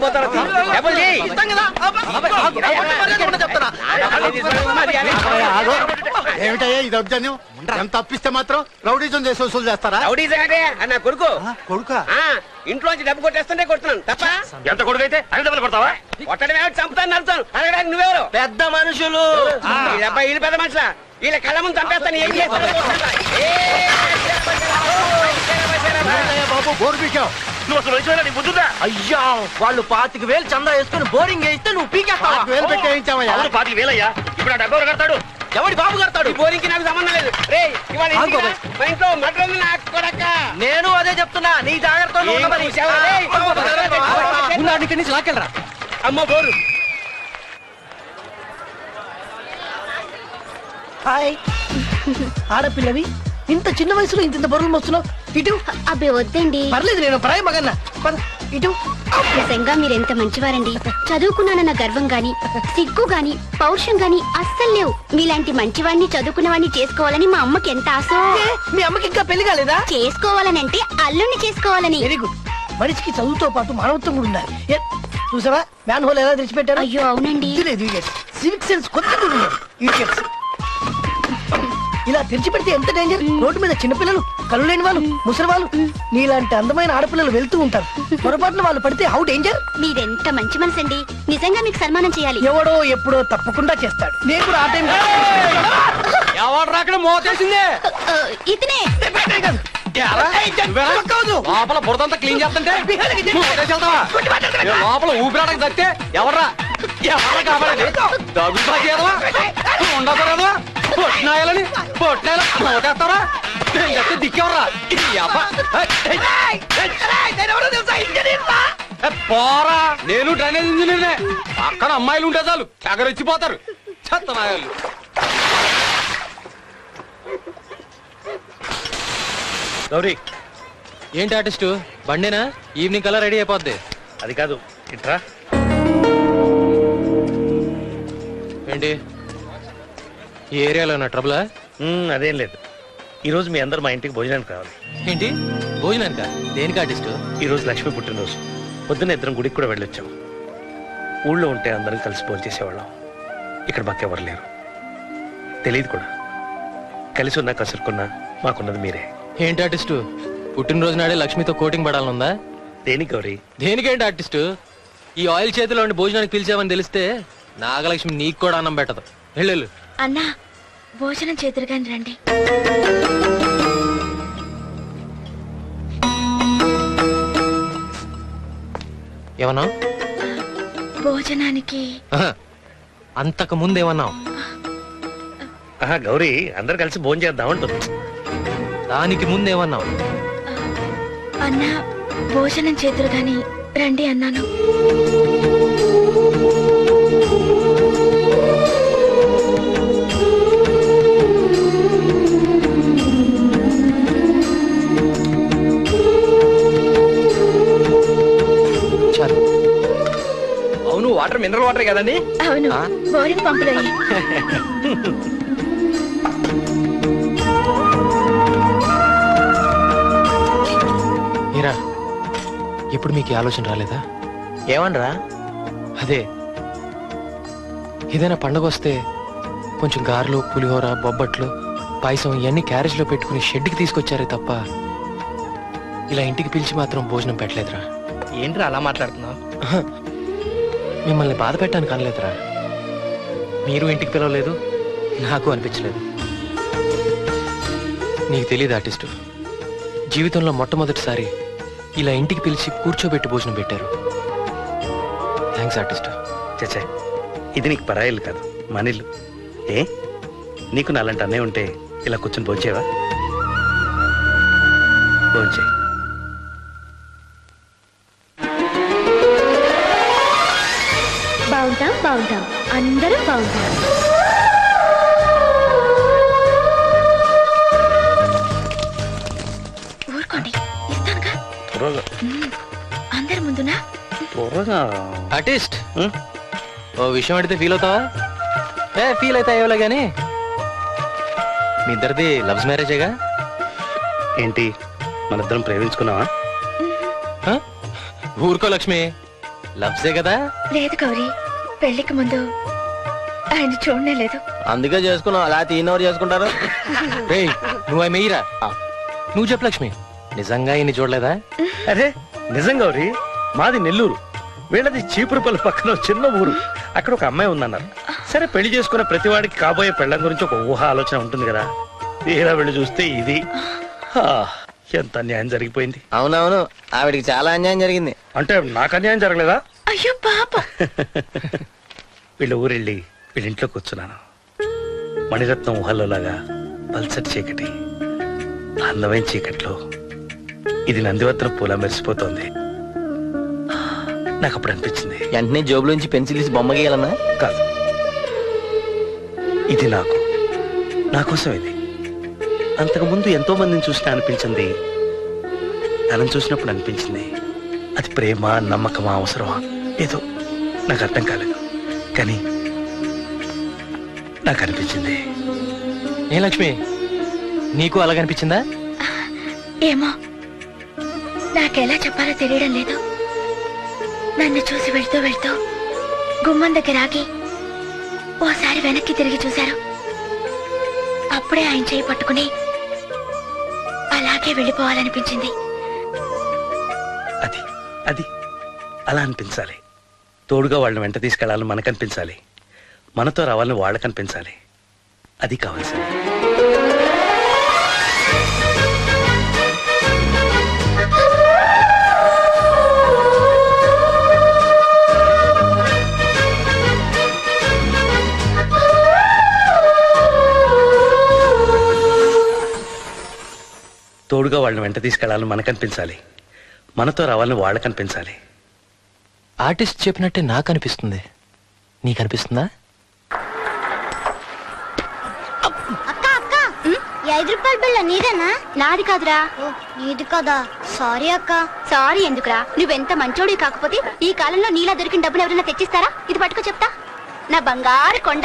అయిపోతారు డబ్బులు చెయ్యి. ఇస్తాం కదా చెప్తారా ఏమిటయ్యా ఇది దౌర్జన్యం ఎంత తప్పిస్తే మాత్రం రౌడీజం చేసి వసూలు చేస్తారా రౌడీస్ అంటే అన్న కొడుకు కొడుక ఆ ఇంట్లోంచి డబ్బు కొట్టేస్తుంటే కొడుతున్నాను తప్ప ఎంత కొడుకు అయితే అన్ని డబ్బులు కొడతావా కొట్టడం ఏమిటి చంపుతాను నడుతాను అడగడానికి నువ్వెవరు పెద్ద మనుషులు ఈ అబ్బాయి వీళ్ళు పెద్ద మనుషుల వీళ్ళ కళ్ళ ముందు చంపేస్తాను ఏం చేస్తారో చూస్తాను. ఏ, ఏమిటయ్యా బాబు బోర్ పీకావు నువ్వు అసలు వయసు నీకు బుద్ధుందా అయ్యా వాళ్ళు పాతిక వేలు చందా వేసుకుని బోరింగ్ వేయిస్తే నువ్వు పీకేస్తావా పాతిక వేలు పెట్టి వేయించావయ్యా అవును పాతికి వేలయ్యా ఇప్పుడు ఆ డబ్బు ఎవరు కడతాడు ఎవడి బాబు కడతాడు ఈ బోరింగ్కి నాకు సంబంధం లేదు రే ఇవాళ ఇంటికి రా. మా ఇంట్లో మటర్ ఉంది నాకు కొడక నేను అదే చెప్తున్నా నీ జాగ్రత్తలో ఏం ఉండమని. చూసావా? ఏయ్, ఆ, బాబు, బాబు, బాబు, బాబు. ఉన్నాడు ఇక్కడి నుంచి లాక్కెళ్ళరా అమ్మ బోరు హాయ్ ఆడపిల్లవి ఇంత చిన్న వయసులో ఇంత ఇంత బరువులు మోస్తున్నావు ఇటు అబ్బే వద్దండి పర్లేదు నేను ప్రాయం మగన్న పద, ఇటు నిజంగా మీరెంత మంచివారండి చదువుకున్నానన్న గర్వం గాని సిగ్గు గాని పౌరుషం గాని అస్సలు లేవు మీలాంటి మంచివాడిని చదువుకున్నవాడిని చేసుకోవాలని మా అమ్మకి ఎంత ఆశ ఏ, మీ అమ్మకి ఇంకా పెళ్లి కాలేదా చేసుకోవాలని అంటే అల్లుణ్ణి చేసుకోవాలని వెరీ గుడ్ మనిషికి చదువుతో పాటు మానవత్వం కూడా ఉండాలి ఏ, చూసావా మ్యాన్ హోల్ ఎలా తెరిచిపెట్టారు అయ్యో అవునండి ఇది లేదు idiots. సివిక్ సెన్స్ కొద్దిగా కూడా ఉండదు idiots. ఇలా తెరిచిపెడితే ఎంత డేంజర్ రోడ్డు మీద చిన్నపిల్లలు కళ్ళు లేని వాళ్ళు ముసలి వాళ్ళు నీలాంటి అందమైన ఆడపిల్లలు వెళ్తూ ఉంటారు పొరపాటున వాళ్ళు పడితే హౌ డేంజర్ మీరెంత మంచి మనసండి నిజంగా మీకు సన్మానం చేయాలి ఎవడో ఎప్పుడో తప్పకుండా చేస్తాడు నేను కూడా ఆ టైం ఎవరు అక్కడ మోతేసిందే ఆ, ఇతనే లోపల బురదంతా క్లీన్ చేస్తుంటే నువ్వు వదిలేసి వెళ్తావా? ఏ లోపల ఊపిరాడకు తగ్గితే ఎవర్రా ఎవర్రా కాపాడేది డబ్బులు బాకీ ఏదవా? నువ్వు ఉండకూడదు పొట్టినాయాలని పొట్టినాయాల మోతేస్తావరా నేను చెప్తే దిక్కెవర్రా ఈ అబ్బ. ఏయ్, ఏయ్, ఏ, పోరా నేను డ్రైనేజ్ ఇంజనీర్నే అక్కడ అమ్మాయిలు ఉంటే చాలు ఎగరొచ్చిపోతారు చెత్త నాయాలు గౌరీ ఏంటి ఆర్టిస్టు బండేనా ఈవినింగ్ కల్లా రెడీ అయిపోద్ది అది కాదు ఇట్రా ఏంటి ఈ ఏరియాలో ఉన్న ట్రబులా ఉమ్, అదేం లేదు ఈ రోజు మీ అందరు మా ఇంటికి భోజనానికి రావాలి ఏంటి భోజనానికా దేనికి ఆర్టిస్టు ఈ రోజు లక్ష్మి పుట్టినరోజు పొద్దున్న ఇద్దరం గుడికి కూడా వెళ్ళొచ్చాం ఊళ్ళో ఉంటే అందరం కలిసి భోజనం చేసేవాళ్ళం ఇక్కడ మాకెవరు లేరు తెలియదు కూడా కలిసి ఉన్నా కసురుకున్నా మాకున్నది మీరే ఏంటి ఆర్టిస్టు పుట్టినరోజు నాడే లక్ష్మితో కోటింగ్ పడాలనుందా దేనికి గౌరీ దేనికేంటి ఆర్టిస్టు ఈ ఆయిల్ చేతిలో ఉండి భోజనానికి పిలిచామని తెలిస్తే నాగలక్ష్మి నీకు కూడా అన్నం పెట్టదు వెళ్ళు అన్నా భోజనం చేతురుగాని రండి ఏమన్నా భోజనానికి అంతకు ముందు ఏమన్నావు ఆహా గౌరీ అందరు కలిసి భోజనం చేద్దాం అంటుంది దానికి ముందు ఏమన్నావు అన్నా భోజనం చేతురుగాని రండి అన్నాను చాలు అవును వాటర్ మినరల్ వాటర్ కదండి అవును ఆ? బోరింగ్ పంపులో మీరా ఎప్పుడు మీకు ఈ ఆలోచన రాలేదా ఏమనరా అదే ఏదైనా పండగ వస్తే కొంచెం గారెలు పులిహోర బొబ్బట్లు పాయసం ఇవన్నీ క్యారేజ్లో పెట్టుకుని షెడ్కి తీసుకొచ్చారే తప్ప ఇలా ఇంటికి పిలిచి మాత్రం భోజనం పెట్టలేదురా ఏంట్రా అలా మాట్లాడుతున్నావు మిమ్మల్ని బాధ పెట్టడానికి అనలేదురా మీరు ఇంటికి పిలవలేదు నాకు అనిపించలేదు నీకు తెలియదు ఆర్టిస్టు జీవితంలో మొట్టమొదటిసారి ఇలా ఇంటికి పిలిచి కూర్చోబెట్టి భోజనం పెట్టారు థ్యాంక్స్ ఆర్టిస్టు చచ్చా ఇది నీకు పరాయిల్లు కాదు మనిల్లు ఏ నీకు నాలంటి అన్నయ్య ఉంటే ఇలా కూర్చొని భోంచేవా భోంచే బాగుంటాం బాగుంటాం అందరం బాగుంటాం ఊరుకోండి ఇస్తానుగా త్వరగా అందరి ముందునా త్వరగా ఆర్టిస్ట్ ఉం? ఓ విషయం అడిగితే ఫీల్ అవుతావా ఏ ఫీల్ అయితే అయ్యేలా గానీ మీ ఇద్దరిది లవ్స్ మ్యారేజేగా ఏంటి మనిద్దరం ప్రేమించుకున్నావా ఆ? ఊరుకో లక్ష్మి లవ్సే కదా లేదు గౌరీ పెళ్లికి ముందు ఆయన చూడనే లేదు అందుకే చేసుకున్నావు అలా తీనవరు చేసుకుంటారు రేయ్ నువ్వు మెయ్యరా నువ్వు చెప్పు లక్ష్మి నిజంగా ఈయన్ని చూడలేదా అరే నిజం గౌరీ మాది నెల్లూరు వీళ్ళది చీపురుపల్లి పక్కన ఒక చిన్న ఊరు అక్కడ ఒక అమ్మాయి ఉందన్నారు సరే పెళ్లి చేసుకున్న ప్రతివాడికి కాబోయే పెళ్ళం గురించి ఒక ఊహ ఆలోచన ఉంటుంది కదా తీరా వెళ్ళి చూస్తే ఇది హా, ఎంత అన్యాయం జరిగిపోయింది అవునవును ఆవిడికి చాలా అన్యాయం జరిగింది అంటే నాకు అన్యాయం జరగలేదా అయ్యో పాప వీళ్ళ ఊరెళ్ళి వీళ్ళింట్లో కూర్చున్నాను మణిరత్నం ఊహల్లోలాగా పల్సటి చీకటి అందమైన చీకట్లో ఇది నందివర్ధన పూల మెరిసిపోతోంది నాకు అప్పుడు అనిపించింది వెంటనే జోబులో నుంచి పెన్సిల్ తీసి బొమ్మ గీయాలన్నా కాదు ఇది నాకు నా కోసం ఇది అంతకుముందు ఎంతో మందిని చూసినా అనిపించింది తనని చూసినప్పుడు అనిపించింది అది ప్రేమ నమ్మకమా అవసరమా ఏదో నాకు అర్థం కాలేదు కానీ నాకు అనిపించింది ఏ లక్ష్మి నీకు అలాగనిపించిందా ఏమో నాకెలా చెప్పాలో తెలియడం లేదు నన్ను చూసి వెళ్తూ వెళ్తూ గుమ్మం దగ్గర ఆగి ఓసారి వెనక్కి తిరిగి చూశారు అప్పుడే ఆయన చేయి పట్టుకుని అలాగే వెళ్ళిపోవాలనిపించింది అది అది అలా అనిపించాలి తోడుగా వాళ్ళని వెంట తీసుకెళ్లాలని మనకు అనిపించాలి మనతో రావాలని వాళ్ళకి అనిపించాలి అది కావాల్సింది తోడుగా వాళ్ళని వెంట తీసుకెళ్లాలని మనకు అనిపించాలి మనతో రావాలని వాళ్ళకి అనిపించాలి ఆర్టిస్ట్ చెప్పినట్టే నాకు అనిపిస్తుంది నీకు అనిపిస్తుందా అక్క అక్క ఈ ఐదు రూపాయల బిళ్ళ నీదేనా నాది కాదురా నీది కదా సారీ అక్క సారీ ఎందుకురా నువ్వెంత మంచోడి కాకపోతే ఈ కాలంలో నీలా దొరికిన డబ్బులు ఎవరైనా తెచ్చిస్తారా ఇది పట్టుకో చెప్తా నా బంగారు కొండ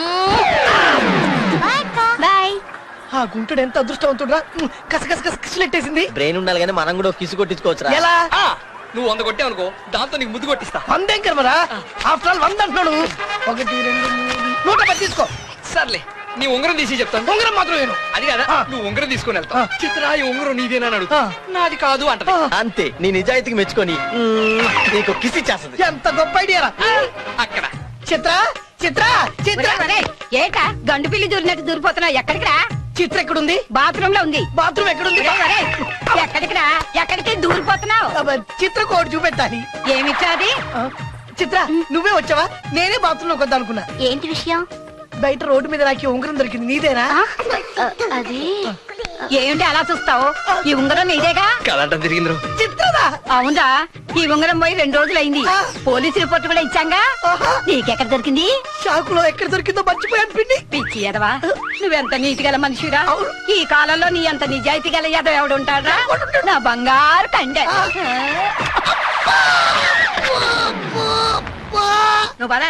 బాయ్ ఆ గుంటుడు ఎంత అదృష్టవంతుడురా ఉమ్, కస కస కస కసిలెట్టేసింది బ్రెయిన్ ఉండాలి కానీ మనం కూడా ఒక కిసు కొట్టించుకోవచ్చు ఎలా నువ్వు వంద కొట్టావు అనుకో దాంతో నీకు ముద్దు కొట్టిస్తా వందేం కర్మరా ఆఫ్టర్ ఆల్ వంద అంటున్నాడు ఒకటి రెండు మూడు నూట పది తీసుకో సర్లే నీ ఉంగరం తీసి చెప్తాను ఉంగరం మాత్రం నేను అది కదా ఆ. నువ్వు ఉంగరం తీసుకొని వెళ్తావు ఆ. చిత్ర ఈ ఉంగరం నీదేనా అని అడుగుతా ఆ. నాది కాదు అంటది అంతే నీ నిజాయితీకి మెచ్చుకొని మ్మ్, నీకు కిసి చేస్తుంది ఎంత గొప్ప ఐడియా రా అక్కడ చిత్ర చిత్ర చిత్ర ఏట గండు పిల్లి దూరినట్టు దూరిపోతున్నావు ఎక్కడికి రా చిత్ర ఎక్కడుంది బాత్రూమ్ లో ఉంది బాత్రూమ్ ఎక్కడుంది ఒరేయ్, ఎక్కడికి రా ఎక్కడికి దూరిపోతున్నావు అబ్బా, చిత్ర కోడ్ చూపెట్టాలి ఏమిచ్చాది ఆ, చిత్ర నువ్వే వచ్చావా నేనే బాత్రూమ్ లోకి వద్దా అనుకున్నా ఏంటి విషయం బయట రోడ్డు మీద నాకు ఈ ఉంగరం దొరికింది నీదేనా ఆ? ఆ, అది ఏమిటి అలా చూస్తావు ఈ ఉంగరం నీదేగా కదంటం తిరిగింది చిత్రదా అవునా ఈ ఉంగరం పోయి రెండు రోజులైంది పోలీసు రిపోర్ట్ కూడా ఇచ్చాంగా ఆహా. నీకెక్కడ దొరికింది షాకులో ఎక్కడ దొరికిందో మర్చిపోయాను పిండి పిచ్చి ఎదవా నువ్వెంత నీతి గల మనిషిరా ఈ కాలంలో నీ అంత నిజాయితీ గల ఎదవ ఎవడు ఉంటాడా నా బంగారు కండె నువ్వు పద.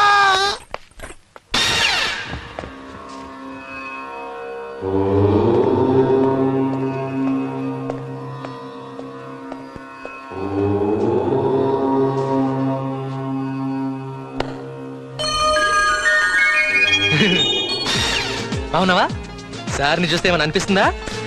అవునవా సార్ని చూస్తే ఏమైనా అనిపిస్తుందా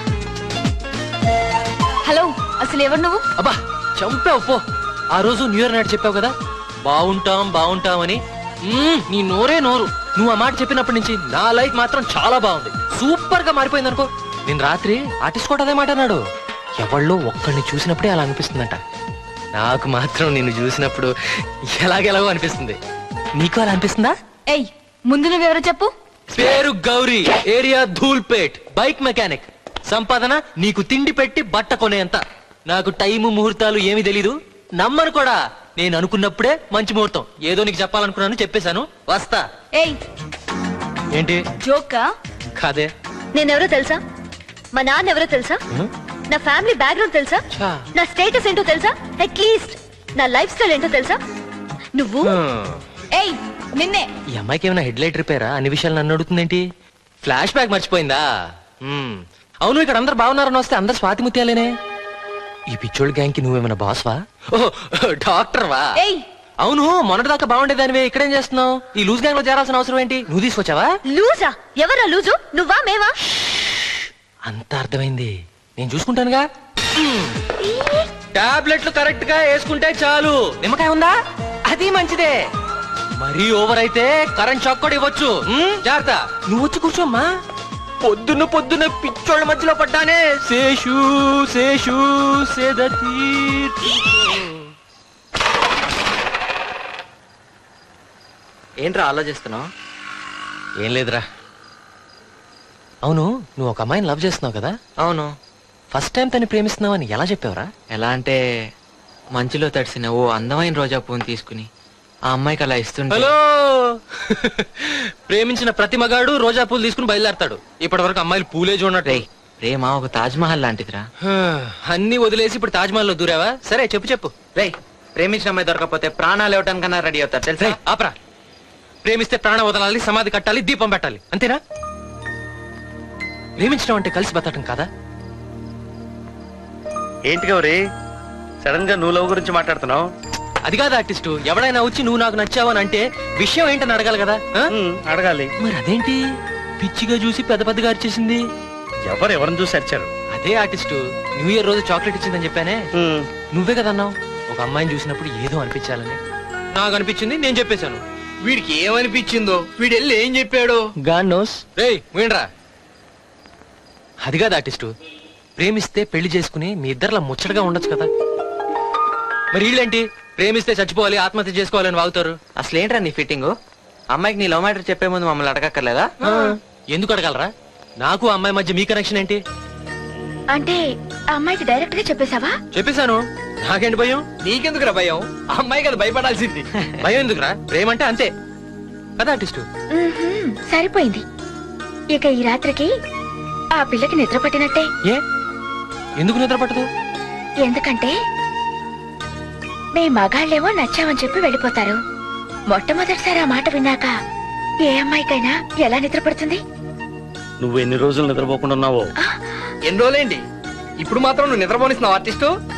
హలో అసలు ఎవరు నువ్వు అబ్బా చంపావు పో ఆ రోజు న్యూ ఇయర్ నాడు చెప్పావు కదా బాగుంటాం బాగుంటాం అని మ్మ్, నీ నోరే నోరు నువ్వు ఆ మాట చెప్పినప్పటి నుంచి నా లైఫ్ మాత్రం చాలా బాగుంది సూపర్ గా మారిపోయింది అనుకో నేను రాత్రి ఆర్టిస్ట్ కూడా అదే మాట అన్నాడు ఎవళ్ళో ఒక్కడిని చూసినప్పుడే అలా అనిపిస్తుందంట నాకు మాత్రం నిన్ను చూసినప్పుడు ఎలాగెలాగో అనిపిస్తుంది నీకు అలా అనిపిస్తుందా ఏయ్ ముందు నువ్వెవరో చెప్పు పేరు Gauri area Dhoolpet bike mechanic సంపాదన నీకు తిండి పెట్టి బట్ట కొనేంత నాకు టైము ముహూర్తాలు ఏమీ తెలీదు నమ్మను కూడా నేను అనుకున్నప్పుడే మంచి ముహూర్తం ఏదో నీకు చెప్పాలనుకున్నాను చెప్పేశాను వస్తా ఏయ్ ఏంటి జోకా కాదే నేనెవరో తెలుసా మా నాన్న ఎవరో తెలుసా హ్మ్? నా ఫ్యామిలీ బ్యాక్గ్రౌండ్ తెలుసా ఛా. నా స్టేటస్ ఏంటో తెలుసా అట్లీస్ట్ నా లైఫ్ స్టైల్ ఏంటో తెలుసా నువ్వు హ్మ్. ఏయ్ నిన్నే ఈ అమ్మాయికి ఏమైనా హెడ్ లైట్ రిపేరా అన్ని విషయాలు నన్ను అడుగుతుందేంటి ఫ్లాష్ బ్యాక్ మర్చిపోయిందా హ్మ్. అవును ఇక్కడ అందరు బాగున్నారని వస్తే అందరు స్వాతి ముత్యాలేనే ఈ పిచ్చోళ్ళ గ్యాంగ్ కి నువ్వేమైనా బాస్వా ఓ డాక్టర్ వా ఏయ్ అవును మొన్నటిదాకా బాగుండేదానివే ఇక్కడేం చేస్తున్నావు ఈ లూజ్ గ్యాంగ్ లో చేరాల్సిన అవసరం ఏంటి నువ్వు తీసుకొచ్చావా లూజా ఎవరా లూజు నువ్వా మేవా అంత అర్థమైంది నేను చూసుకుంటానుగా టాబ్లెట్లు కరెక్ట్ గా వేసుకుంటే చాలు నిమ్మకాయ ఉందా అది మంచిదే మరీ ఓవర్ అయితే కరెంట్ షాక్ కూడా ఇవ్వచ్చు ఉమ్, జాగ్రత్త నువ్వు వచ్చి కూర్చోమ్మా పొద్దున్న పొద్దున్న పిచ్చోళ్ళ మధ్యలో పడ్డానే శేషు శేషు సేదతీర్ ఏంట్రా ఆలోచిస్తున్నావు ఏం లేదురా అవును నువ్వు ఒక అమ్మాయిని లవ్ చేస్తున్నావు కదా అవును ఫస్ట్ టైం తను ప్రేమిస్తున్నావని ఎలా చెప్పావురా ఎలా అంటే మంచులో తడిసిన ఓ అందమైన రోజా పువ్వుని తీసుకుని ఆ అమ్మాయికి అలా ఇస్తుంటే హలో ప్రేమించిన ప్రతి మగాడు రోజా పూలు తీసుకుని బయలుదేరతాడు ఇప్పటి వరకు అమ్మాయిలు పూలే చూడనట్టు రేయ్ ప్రేమ ఒక తాజ్ మహల్ లాంటిదిరా అన్ని వదిలేసి ఇప్పుడు తాజ్ మహల్ లో దూరావా సరే చెప్పు చెప్పు రేయ్ ప్రేమించిన అమ్మాయి దొరకపోతే ప్రాణాలు ఇవ్వడానికన్నా రెడీ అవుతారు తెలుసా రేయ్, ఆపరా ప్రేమిస్తే ప్రాణం వదలాలి సమాధి కట్టాలి దీపం పెట్టాలి అంతేనా ప్రేమించడం అంటే కలిసి బతకటం కాదా ఏంటి గౌరీ సడన్ గా నువ్వు లవ్ గురించి మాట్లాడుతున్నావు అది కాదు ఆర్టిస్టు ఎవడైనా వచ్చి నువ్వు నాకు నచ్చావు అని అంటే విషయం ఏంటని అడగాలి కదా ఆ? అడగాలి మరి అదేంటి పిచ్చిగా చూసి పెద్ద పెద్దగా అరిచేసింది ఎవరు ఎవరిని చూసి వచ్చారు అదే ఆర్టిస్టు న్యూ ఇయర్ రోజు చాక్లెట్ ఇచ్చిందని చెప్పానే నువ్వే కదా అన్నావు ఒక అమ్మాయిని చూసినప్పుడు ఏదో అనిపించాలని నాకు అనిపించింది నేను చెప్పేశాను వీడికి ఏమనిపించిందో వీడు వెళ్ళి ఏం చెప్పాడు గాడ్ నోస్ రేయ్ వీణరా అది కాదు ఆర్టిస్టు ప్రేమిస్తే పెళ్లి చేసుకుని మీ ఇద్దరిలా ముచ్చటగా ఉండొచ్చు కదా మరి వీళ్ళేంటి ప్రేమిస్తే చచ్చిపోవాలి ఆత్మహత్య చేసుకోవాలని వాగుతారు అసలు ఏంట్రా నీ ఫిట్టింగ్ అమ్మాయికి నీ లవ్ మ్యాటర్ చెప్పే ముందు మమ్మల్ని అడగక్కర్లేదా ఎందుకు అడగలరా నాకు ఆ అమ్మాయి మధ్య మీ కనెక్షన్ ఏంటి అంటే ఆ అమ్మాయికి డైరెక్ట్ గా చెప్పేశావా చెప్పేశాను నాకేంటి భయం నీకెందుకురా భయం ఆ అమ్మాయి కదా భయపడాల్సింది భయం ఎందుకురా ప్రేమ అంటే అంతే కదా ఆర్టిస్టు మ్మ్హ్మ్, సరిపోయింది ఇక ఈ రాత్రికి ఆ పిల్లకి నిద్ర పట్టినట్టే ఏ ఎందుకు నిద్ర పట్టదు ఎందుకంటే మీ మగాళ్ళేమో నచ్చామని చెప్పి వెళ్ళిపోతారు మొట్టమొదటిసారి ఆ మాట విన్నాక ఏ అమ్మాయికైనా ఎలా నిద్ర పడుతుంది నువ్వు ఎన్ని రోజులు నిద్రపోకుండా ఉన్నావో ఎన్ని రోజులేంటి ఇప్పుడు మాత్రం నువ్వు నిద్రపోనిస్తున్నావు ఆర్టిస్టు